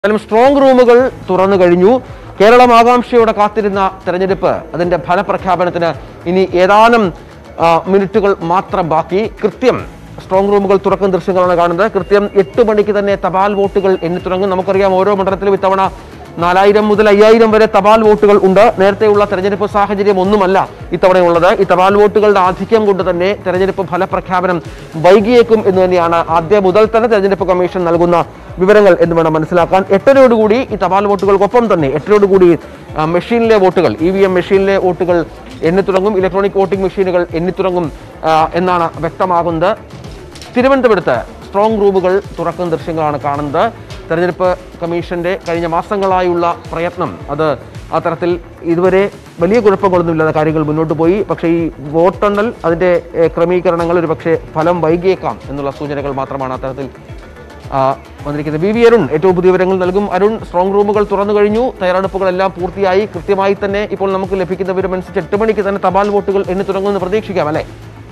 എന്തായാലും സ്ട്രോങ് റൂമുകൾ തുറന്നു കഴിഞ്ഞു കേരളം ആകാംക്ഷയോടെ കാത്തിരുന്ന തെരഞ്ഞെടുപ്പ് അതിന്റെ ഫലപ്രഖ്യാപനത്തിന് ഇനി ഏതാനും ആ, മിനിറ്റുകൾ മാത്രം ബാക്കി കൃത്യം സ്ട്രോങ് റൂമുകൾ തുറക്കുന്ന ദൃശ്യങ്ങളാണ് കാണുന്നത് കൃത്യം എട്ട് മണിക്ക് തന്നെ തപാൽ വോട്ടുകൾ എണ്ണി തുടങ്ങും നമുക്കറിയാം ഓരോ മണ്ഡലത്തിലും ഇത്തവണ നാലായിരം മുതൽ അയ്യായിരം വരെ തപാൽ വോട്ടുകൾ ഉണ്ട് നേരത്തെയുള്ള തെരഞ്ഞെടുപ്പ് സാഹചര്യം ഒന്നുമല്ല ഇത്തവണയുള്ളത് ഈ തപാൽ വോട്ടുകളുടെ ആധിക്യം കൊണ്ട് തന്നെ തെരഞ്ഞെടുപ്പ് ഫലപ്രഖ്യാപനം വൈകിയേക്കും എന്ന് തന്നെയാണ് ആദ്യം മുതൽ തന്നെ തെരഞ്ഞെടുപ്പ് കമ്മീഷൻ നൽകുന്ന വിവരങ്ങൾ എന്ന് വേണം മനസ്സിലാക്കാൻ എട്ടരയോടുകൂടി ഈ തപാൽ വോട്ടുകൾക്കൊപ്പം തന്നെ എട്ടരയോടുകൂടി ആ, മെഷീനിലെ വോട്ടുകൾ ഇ വി എം മെഷീനിലെ വോട്ടുകൾ എണ്ണിത്തുടങ്ങും ഇലക്ട്രോണിക് വോട്ടിംഗ് മെഷീനുകൾ എണ്ണിത്തുടങ്ങും ആ, എന്നാണ് വ്യക്തമാകുന്നത് തിരുവനന്തപുരത്ത് സ്ട്രോങ് റൂമുകൾ തുറക്കുന്ന ദൃശ്യങ്ങളാണ് കാണുന്നത് തെരഞ്ഞെടുപ്പ് കമ്മീഷന്റെ കഴിഞ്ഞ മാസങ്ങളായുള്ള പ്രയത്നം അത് ആ തരത്തിൽ ഇതുവരെ വലിയ കുഴപ്പങ്ങളൊന്നുമില്ലാതെ കാര്യങ്ങൾ മുന്നോട്ട് പോയി പക്ഷേ ഈ വോട്ടെണ്ണൽ അതിന്റെ ഏഹ്, ക്രമീകരണങ്ങൾ ഒരു പക്ഷേ ഫലം വൈകിയേക്കാം എന്നുള്ള സൂചനകൾ മാത്രമാണ് അത്തരത്തിൽ ആ, വന്നിരിക്കുന്നത് വി വി അരുൺ ഏറ്റവും പുതിയ വിവരങ്ങൾ നൽകും അരുൺ സ്ട്രോങ് റൂമുകൾ തുറന്നു കഴിഞ്ഞു തയ്യാറെടുപ്പുകളെല്ലാം പൂർത്തിയായി കൃത്യമായി തന്നെ ഇപ്പോൾ നമുക്ക് ലഭിക്കുന്ന വിവരമനുസരിച്ച് എട്ട് മണിക്ക് തന്നെ തപാൽ വോട്ടുകൾ എണ്ണി തുടങ്ങുമെന്ന് പ്രതീക്ഷിക്കാം അല്ലേ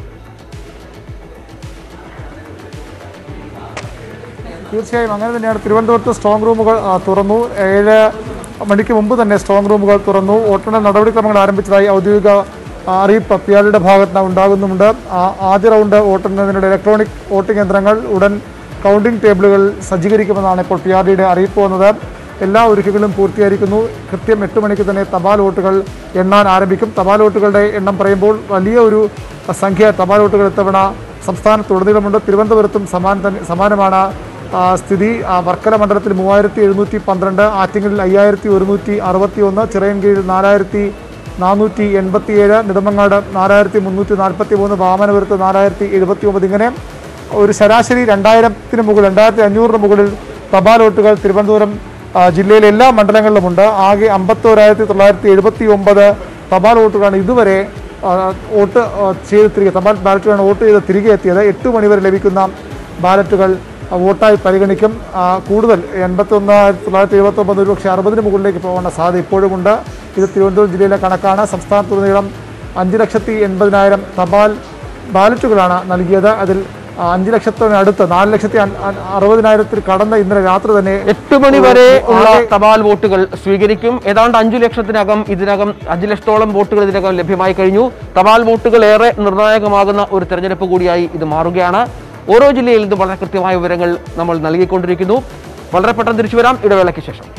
തീർച്ചയായും അങ്ങനെ തന്നെയാണ് തിരുവനന്തപുരത്ത് സ്ട്രോങ് റൂമുകൾ ആ, തുറന്നു ഏഴ് മണിക്ക് മുമ്പ് തന്നെ സ്ട്രോങ് റൂമുകൾ തുറന്നു വോട്ടെണ്ണൽ നടപടിക്രമങ്ങൾ ആരംഭിച്ചതായി ഔദ്യോഗിക ആ, അറിയിപ്പ് പിയാലിയുടെ ഭാഗത്ത് നിന്ന് ഉണ്ടാകുന്നുമുണ്ട് ആ, ആദ്യ റൗണ്ട് വോട്ടെണ്ണലിനുള്ള ഇലക്ട്രോണിക് വോട്ടിംഗ് യന്ത്രങ്ങൾ ഉടൻ കൗണ്ടിംഗ് ടേബിളുകൾ സജ്ജീകരിക്കുമെന്നാണ് ഇപ്പോൾ പി ആർ ഡിയുടെ അറിയിപ്പ് വന്നത് എല്ലാ ഒരുക്കങ്ങളും പൂർത്തീകരിക്കുന്നു കൃത്യം എട്ട് മണിക്ക് തന്നെ തപാൽ വോട്ടുകൾ എണ്ണാൻ ആരംഭിക്കും തപാൽ വോട്ടുകളുടെ എണ്ണം പറയുമ്പോൾ വലിയ ഒരു സംഖ്യ തപാൽ വോട്ടുകൾ ഇത്തവണ സംസ്ഥാനത്തുടനീളമുണ്ട് തിരുവനന്തപുരത്തും സമാന തന്നെ സമാനമാണ് ആ, സ്ഥിതി ആ, വർക്കല മണ്ഡലത്തിൽ മൂവായിരത്തി എഴുന്നൂറ്റി പന്ത്രണ്ട് ആറ്റിങ്ങലിൽ അയ്യായിരത്തി ഒരുന്നൂറ്റി അറുപത്തി ഒന്ന് ചിറയൻകീഴിൽ നാലായിരത്തി നാനൂറ്റി എൺപത്തി ഏഴ് നെടുമങ്ങാട് നാലായിരത്തി മുന്നൂറ്റി നാൽപ്പത്തി മൂന്ന് വാമനപുരത്ത് നാലായിരത്തി എഴുപത്തി ഒമ്പത് ഇങ്ങനെ ഒരു ശരാശരി രണ്ടായിരത്തിന് മുകളിൽ രണ്ടായിരത്തി അഞ്ഞൂറിന് മുകളിൽ തപാൽ വോട്ടുകൾ തിരുവനന്തപുരം ആ, ജില്ലയിലെ എല്ലാ മണ്ഡലങ്ങളിലുമുണ്ട് ആകെ അമ്പത്തോരായിരത്തി തൊള്ളായിരത്തി എഴുപത്തി ഒമ്പത് തപാൽ വോട്ടുകളാണ് ഇതുവരെ ആ, വോട്ട് ആ, ചെയ്ത് തിരികെ തപാൽ ബാലറ്റുകളാണ് വോട്ട് ചെയ്ത് തിരികെ എത്തിയത് എട്ട് മണിവരെ ലഭിക്കുന്ന ബാലറ്റുകൾ ആ, വോട്ടായി പരിഗണിക്കും ആ, കൂടുതൽ എൺപത്തി ഒന്നായിരത്തി തൊള്ളായിരത്തി എഴുപത്തി ഒമ്പത് ഒരുപക്ഷെ അറുപതിന് മുകളിലേക്ക് പോകേണ്ട സാധ്യത ഇപ്പോഴുമുണ്ട് ഇത് തിരുവനന്തപുരം ജില്ലയിലെ കണക്കാണ് സംസ്ഥാനത്തുടനീളം അഞ്ച് ലക്ഷത്തി എൺപതിനായിരം തപാൽ ബാലറ്റുകളാണ് നൽകിയത് അതിൽ ആ, അഞ്ച് ലക്ഷത്തിനടുത്ത് നാല് ലക്ഷത്തി അൻ- അൻ- അറുപതിനായിരത്തിൽ കടന്ന ഇന്നലെ രാത്രി തന്നെ എട്ട് മണി വരെ ഉള്ള തപാൽ വോട്ടുകൾ സ്വീകരിക്കും ഏതാണ്ട് അഞ്ചു ലക്ഷത്തിനകം ഇതിനകം അഞ്ചു ലക്ഷത്തോളം വോട്ടുകൾ ഇതിനകം ലഭ്യമായി കഴിഞ്ഞു തപാൽ വോട്ടുകൾ ഏറെ നിർണായകമാകുന്ന ഒരു തെരഞ്ഞെടുപ്പ് കൂടിയായി ഇത് മാറുകയാണ് ഓരോ ജില്ലയിൽ നിന്നും വളരെ കൃത്യമായ വിവരങ്ങൾ നമ്മൾ നൽകിക്കൊണ്ടിരിക്കുന്നു വളരെ പെട്ടെന്ന് തിരിച്ചു വരാം ഇടവേളയ്ക്ക് ശേഷം